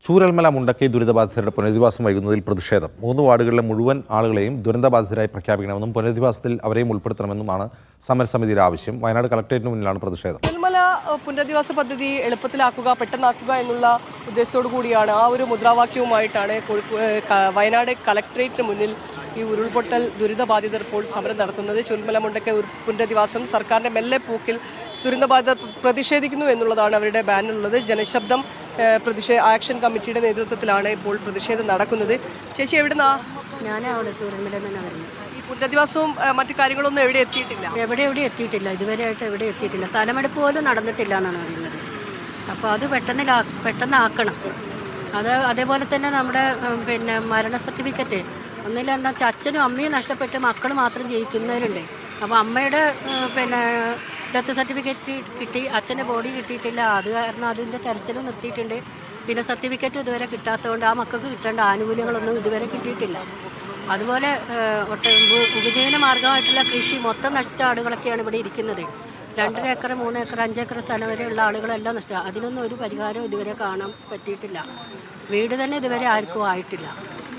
ചൂരൽമല മുണ്ടക്കൈ ദുരിതബാധിതരുടെ പുനരധിവാസം വൈകുന്നതിൽ പ്രതിഷേധം മൂന്ന് വാർഡുകളിലെ മുഴുവൻ ആളുകളെയും ദുരന്തബാധിതരായി പ്രഖ്യാപിക്കണമെന്നും പുനരധിവാസത്തിൽ അവരെയും ഉൾപ്പെടുത്തണമെന്നുമാണ് സമരസമിതിയുടെ ആവശ്യം വയനാട് കളക്ടറേറ്റിന് മുന്നിലാണ് പ്രതിഷേധം നെൽമല ഏഹ്, പുനരധിവാസ പദ്ധതി എളുപ്പത്തിലാക്കുക പെട്ടെന്നാക്കുക എന്നുള്ള ഉദ്ദേശത്തോടു കൂടിയാണ് ആ ഒരു മുദ്രാവാക്യവുമായിട്ടാണ് കോഴിക്കോ- ഏഹ്, ക- വയനാട് കളക്ടറേറ്റിന് മുന്നിൽ ഈ ഉരുൾപൊട്ടൽ ദുരിതബാധിതർ ഇപ്പോൾ സമരം നടത്തുന്നത് ചുൽമല മുണ്ടക്കെ ഉരു- പുനരധിവാസം സർക്കാരിന്റെ മെല്ലെ പൂക്കിൽ ദുരന്തബാധിതർ പ്രതിഷേധിക്കുന്നു എന്നുള്ളതാണ് അവരുടെ ബാനറിലുള്ളത് ജനശബ്ദം ഏഹ്, പ്രതിഷേ ആക്ഷൻ കമ്മിറ്റിയുടെ നേതൃത്വത്തിലാണ് ഇപ്പോൾ പ്രതിഷേധം നടക്കുന്നത് ചേച്ചി എവിടുന്നാ ഞാൻ അവിടെ ചൂരന്മല തന്നെ വരുന്നത് ഈ പുനരധിവാസവും ഏഹ്, മറ്റു കാര്യങ്ങളൊന്നും എവിടെ എത്തിയിട്ടില്ല എവിടെ എവിടെ എത്തിയിട്ടില്ല ഇതുവരെയായിട്ട് എവിടെ എത്തിയിട്ടില്ല സ്ഥലമെടുപ്പ് പോലും നടന്നിട്ടില്ല എന്നാണ് അറിയുന്നത് അപ്പോൾ അത് പെട്ടെന്ന് പെട്ടെന്ന് ആക്കണം അത് അതേപോലെ തന്നെ നമ്മുടെ ഉം, പിന്നെ മരണ സർട്ടിഫിക്കറ്റ് ഒന്നില്ല എന്താ വെച്ചാൽ അച്ഛനും അമ്മയും നഷ്ടപ്പെട്ട് മക്കൾ മാത്രം ജയിക്കുന്നവരുണ്ട് അപ്പോൾ അമ്മയുടെ ഉം, പിന്നെ ഡെത്ത് സർട്ടിഫിക്കറ്റ് കിട്ടി അച്ഛൻ്റെ ബോഡി കിട്ടിയിട്ടില്ല അത് കാരണം അതിൻ്റെ തെരച്ചിലും നിർത്തിയിട്ടുണ്ട് പിന്നെ സർട്ടിഫിക്കറ്റ് ഇതുവരെ കിട്ടാത്തതുകൊണ്ട് ആ മക്കൾക്ക് കിട്ടേണ്ട ആനുകൂല്യങ്ങളൊന്നും ഇതുവരെ കിട്ടിയിട്ടില്ല അതുപോലെ ഏഹ്, ഒട്ട ഉപ- ഉപജീവന മാർഗമായിട്ടുള്ള കൃഷി മൊത്തം നശിച്ച ആളുകളൊക്കെയാണ് ഇവിടെ ഇരിക്കുന്നത് രണ്ടര ഏക്കർ മൂന്ന് ഏക്കർ അഞ്ചേക്കർ സ്ഥലം വരെയുള്ള ആളുകളെല്ലാം നശിച്ചു അതിനൊന്നും ഒരു പരിഹാരവും ഇതുവരെ കാണാൻ പറ്റിയിട്ടില്ല വീട് തന്നെ ഇതുവരെ ആർക്കും ആയിട്ടില്ല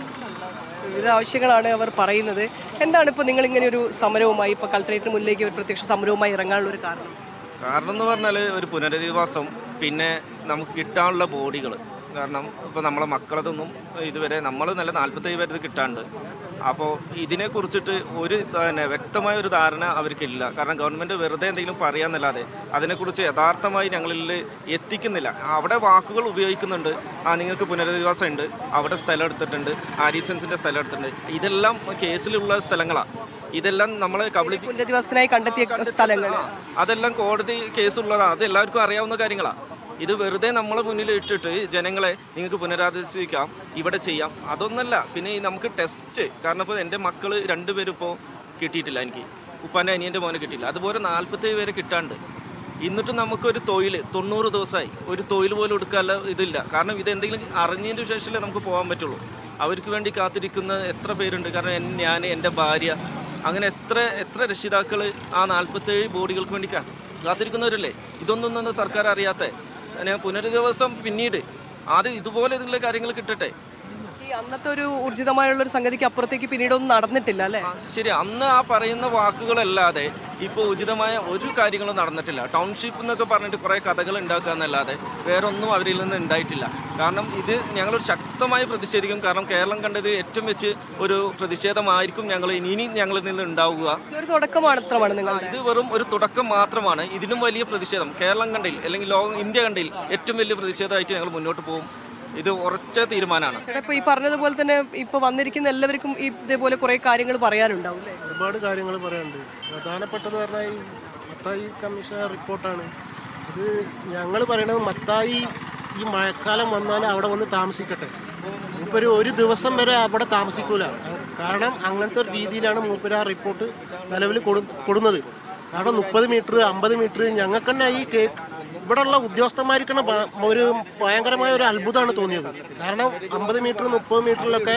വിവിധ ആവശ്യങ്ങളാണ് അവർ പറയുന്നത് എന്താണ് ഇപ്പോൾ നിങ്ങൾ ഇങ്ങനെ ഒരു സമരവുമായി ഇപ്പോൾ കളക്ടറേറ്റിന് മുന്നിലേക്ക് ഒരു പ്രത്യക്ഷ സമരവുമായി ഇറങ്ങാനുള്ള ഒരു കാരണം കാരണം എന്ന് പറഞ്ഞാൽ ഒരു പുനരധിവാസം പിന്നെ നമുക്ക് കിട്ടാനുള്ള ബോഡികൾ കാരണം ഇപ്പോൾ നമ്മളെ മക്കളതൊന്നും ഇതുവരെ നമ്മൾ നല്ല നാൽപ്പത്തേഴ് പേര് ഇത് കിട്ടാണ്ട് അപ്പോൾ ഇതിനെ കുറിച്ചിട്ട് ഒരു തന്നെ വ്യക്തമായ ഒരു ധാരണ അവർക്കില്ല കാരണം ഗവൺമെൻറ് വെറുതെ എന്തെങ്കിലും പറയാന്നല്ലാതെ അതിനെക്കുറിച്ച് യഥാർത്ഥമായി ഞങ്ങളിൽ എത്തിക്കുന്നില്ല അവിടെ വാക്കുകൾ ഉപയോഗിക്കുന്നുണ്ട് ആ നിങ്ങൾക്ക് പുനരധിവാസം ഉണ്ട് അവിടെ സ്ഥലം എടുത്തിട്ടുണ്ട് ആരീസൻസിൻ്റെ സ്ഥലം എടുത്തിട്ടുണ്ട് ഇതെല്ലാം കേസിലുള്ള സ്ഥലങ്ങളാണ് ഇതെല്ലാം നമ്മളെ കബളി പുനരധിവാസത്തിനായി കണ്ടെത്തിയ സ്ഥലങ്ങൾ അതെല്ലാം കോടതി കേസുള്ളതാണ് അത് എല്ലാവർക്കും അറിയാവുന്ന കാര്യങ്ങളാണ് ഇത് വെറുതെ നമ്മളെ മുന്നിൽ ഇട്ടിട്ട് ജനങ്ങളെ നിങ്ങൾക്ക് പുനരാധിവസിക്കാം ഇവിടെ ചെയ്യാം അതൊന്നല്ല പിന്നെ ഈ നമുക്ക് ടെസ്റ്റ് കാരണം ഇപ്പോൾ എൻ്റെ മക്കൾ രണ്ടുപേരും ഇപ്പോൾ കിട്ടിയിട്ടില്ല എനിക്ക് ഉപ്പാൻ്റെ അനിയൻ്റെ മോനെ കിട്ടിയില്ല അതുപോലെ നാൽപ്പത്തേഴ് പേരെ കിട്ടാണ്ട് എന്നിട്ടും നമുക്കൊരു തൊഴിൽ തൊണ്ണൂറ് ദിവസമായി ഒരു തൊഴിൽ പോലും എടുക്കാനുള്ള ഇതില്ല കാരണം ഇത് എന്തെങ്കിലും അറിഞ്ഞതിന് ശേഷമല്ലേ നമുക്ക് പോകാൻ പറ്റുള്ളൂ അവർക്ക് വേണ്ടി കാത്തിരിക്കുന്ന എത്ര പേരുണ്ട് കാരണം എൻ- ഞാൻ എൻ്റെ ഭാര്യ അങ്ങനെ എത്ര എത്ര രക്ഷിതാക്കൾ ആ നാൽപ്പത്തേഴ് ബോഡികൾക്ക് വേണ്ടി കാ- കാത്തിരിക്കുന്നവരല്ലേ ഇതൊന്നും ഒന്നും സർക്കാർ അറിയാത്ത ഞാൻ പുനരധിവാസം പിന്നീട് ആദ്യം ഇതുപോലെ ഇതിലുള്ള കാര്യങ്ങൾ കിട്ടട്ടെ ഈ അന്നത്തെ ഒരു ഊർജിതമായുള്ള ഒരു സംഗതിക്ക് അപ്പുറത്തേക്ക് പിന്നീടൊന്നും നടന്നിട്ടില്ല അല്ലേ ആ, ശരി അന്ന് ആ പറയുന്ന വാക്കുകളല്ലാതെ ഇപ്പോൾ ഉചിതമായ ഒരു കാര്യങ്ങളും നടന്നിട്ടില്ല ടൗൺഷിപ്പ് എന്നൊക്കെ പറഞ്ഞിട്ട് കുറേ കഥകൾ ഉണ്ടാക്കുക എന്നല്ലാതെ വേറെ ഒന്നും അവരിൽ നിന്ന് ഉണ്ടായിട്ടില്ല കാരണം ഇത് ഞങ്ങളൊരു ശക്തമായി പ്രതിഷേധിക്കും കാരണം കേരളം കണ്ടത് ഏറ്റവും വെച്ച് ഒരു പ്രതിഷേധമായിരിക്കും ഞങ്ങൾ ഇനി ഇനി ഞങ്ങളിൽ നിന്ന് ഉണ്ടാവുക ഇതൊരു തുടക്കം മാത്രമാണ് നിങ്ങളുടെ ഇത് വെറും ഒരു തുടക്കം മാത്രമാണ് ഇതിനും വലിയ പ്രതിഷേധം കേരളം കണ്ടിൽ അല്ലെങ്കിൽ ലോകം ഇന്ത്യ കണ്ടിൽ ഏറ്റവും വലിയ പ്രതിഷേധമായിട്ട് ഞങ്ങൾ മുന്നോട്ട് പോകും ഇത് ഉറച്ച തീരുമാനമാണ് ചേട്ടാ ഇപ്പൊ ഈ പറഞ്ഞതുപോലെ തന്നെ ഇപ്പൊ വന്നിരിക്കുന്ന എല്ലാവർക്കും ഈ ഇതേപോലെ കുറെ കാര്യങ്ങൾ പറയാനുണ്ടാവും അല്ലേ ഒരുപാട് കാര്യങ്ങൾ പറയാനുണ്ട് പ്രധാനപ്പെട്ടത് പറഞ്ഞാൽ ഈ മത്തായി കമ്മീഷൻ റിപ്പോർട്ടാണ് അത് ഞങ്ങൾ പറയണത് മത്തായി ഈ മഴക്കാലം വന്നാൽ അവിടെ വന്ന് താമസിക്കട്ടെ മൂപ്പര് ഒരു ദിവസം വരെ അവിടെ താമസിക്കൂല കാരണം അങ്ങനത്തെ ഒരു രീതിയിലാണ് മൂപ്പര് ആ റിപ്പോർട്ട് നിലവിൽ കൊടു കൊടുന്നത് കാരണം മുപ്പത് മീറ്റർ അമ്പത് മീറ്റർ ഞങ്ങൾക്ക് തന്നെ ഈ കേക്ക് ഇവിടെയുള്ള ഉദ്യോഗസ്ഥന്മാർക്കാണ് ഭ- ഒരു ഭയങ്കരമായ ഒരു അത്ഭുതമാണ് തോന്നിയത് കാരണം അമ്പത് മീറ്റർ മുപ്പത് മീറ്ററിലൊക്കെ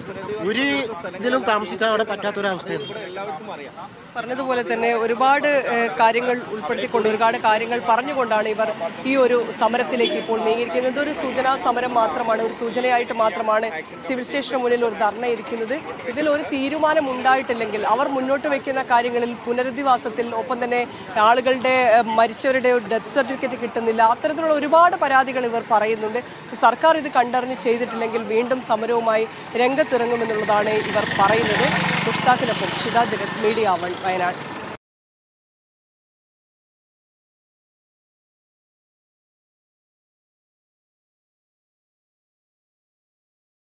ഒരു ഇതിലും താമസിക്കാൻ അവിടെ പറ്റാത്തൊരവസ്ഥയാണ് പറഞ്ഞതുപോലെ തന്നെ ഒരുപാട് ഏഹ്, കാര്യങ്ങൾ ഉൾപ്പെടുത്തിക്കൊണ്ട് ഒരുപാട് കാര്യങ്ങൾ പറഞ്ഞുകൊണ്ടാണ് ഇവർ ഈ ഒരു സമരത്തിലേക്ക് ഇപ്പോൾ നീങ്ങിയിരിക്കുന്നത് ഇതൊരു സൂചനാ സമരം മാത്രമാണ് ഒരു സൂചനയായിട്ട് മാത്രമാണ് സിവിൽ സ്റ്റേഷന് മുന്നിൽ ഒരു ധർണ ഇരിക്കുന്നത് ഇതിൽ ഒരു തീരുമാനം ഉണ്ടായിട്ടില്ലെങ്കിൽ അവർ മുന്നോട്ട് വെക്കുന്ന കാര്യങ്ങളിൽ പുനരധിവാസത്തിൽ ഒപ്പം തന്നെ ആളുകളുടെ ഏഹ്, മരിച്ചവരുടെ ഒരു ഡെത്ത് സർട്ടിഫിക്കറ്റ് കിട്ടുന്നില്ല അത്തരത്തിലുള്ള ഒരുപാട് പരാതികൾ ഇവർ പറയുന്നുണ്ട് സർക്കാർ ഇത് കണ്ടറിഞ്ഞ് ചെയ്തിട്ടില്ലെങ്കിൽ വീണ്ടും സമരവുമായി രംഗത്തിറങ്ങുമെന്നുള്ളതാണ് ഇവർ പറയുന്നത് മുഷ്താഖിനൊപ്പം ഷിത ജഗത് മീഡിയ വൺ വയനാട്